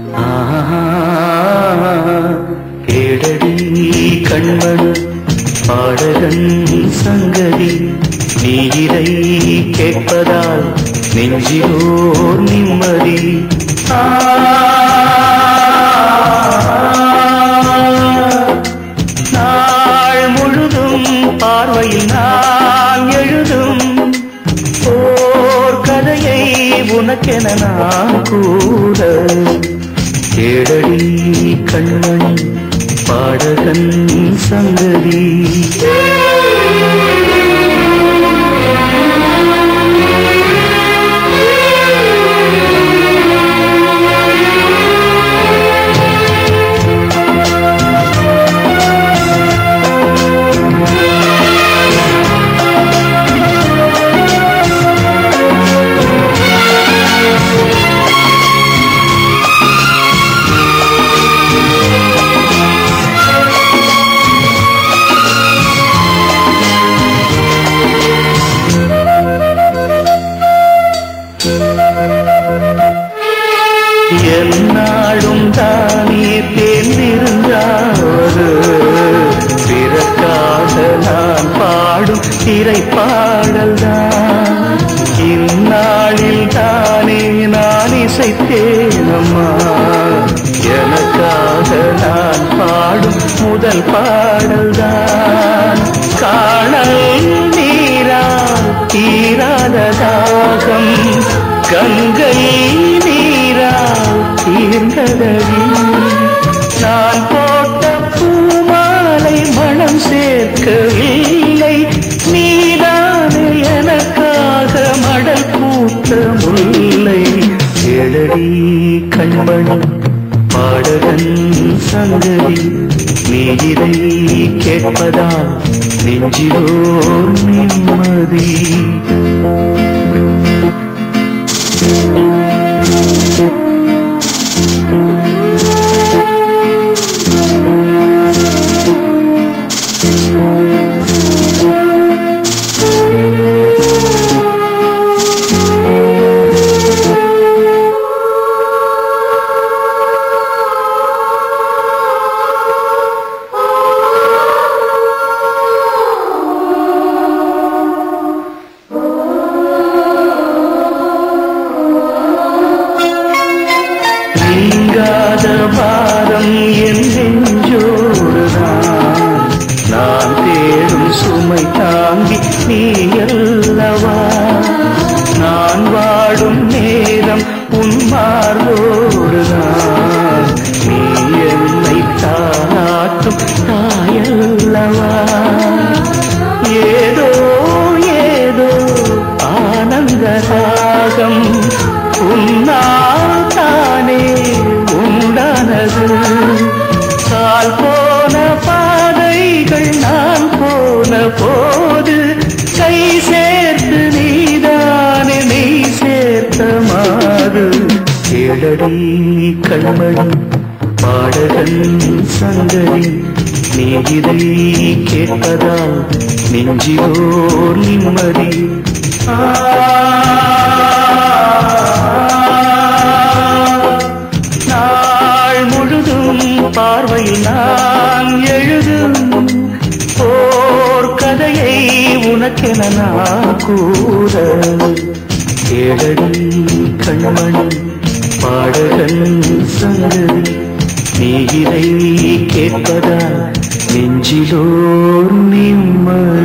கேடடி கண்மணி பாடகன் சங்கதி நீ இதை கேட்பதால் நெஞ்சிலோர் நிம்மதி ஆ, நாள் முழுதும் பார்வையில் நான் எழுதும் ஓர் கதையை உனக்கென நான் கூட கேடடி கண்மணி பாடகன் சங்கதி என்னாலும் தானே தேர்ந்திருந்தாவது பிறக்காக நான் பாடும் திரைப்பாடல் தான் இந்நாளில் தானே நான் இசைத்தேனம்மா எனக்காக நான் பாடும் முதல் பாடல் தான் காணல் நீரால் தீராத தாகம் கங்கை நீரால் தீர்ந்ததடி நான் போட்ட பூமாலை மனம் சேர்க்கவில்லை நீதானே எனக்காக மடல் பூத்த முல்லை எழடி கண்மணி பாடகன் சங்கதி நீ இதை கேட்பதால் நெஞ்சிலோர் நிம்மதி நீங்காத பாரம் என் நெஞ்சோடுதான் நான் தேடும் சுமை தாங்கி நீ அல்லவா நான் வாடும் நேரம் உன் மார்போடுதான் நீ என்னை தானாட்டும் தாயல்லவா ஏதோ ஏதோ ஆனந்த ராகம் உன்னால் தானே உண்டானது கால் போன பாதைகள் நான் போன போது கை சேர்த்து நீதானே நீ சேர்த்த மாறு கேளடி கண்மணி பாடகன் சங்கதி நீ இதை கேட்பதால் நெஞ்சிலோர் நிம்மதி ஆ நாள் முழுதும் பார்வையில் நான் எழுதும் ஓர் கதையை உனக்கென நான் கூற கேளடி கண்மணி பாடகன் சங்கதி நீ இதை கேட்பதா நெஞ்சிலோர் நிம்மதி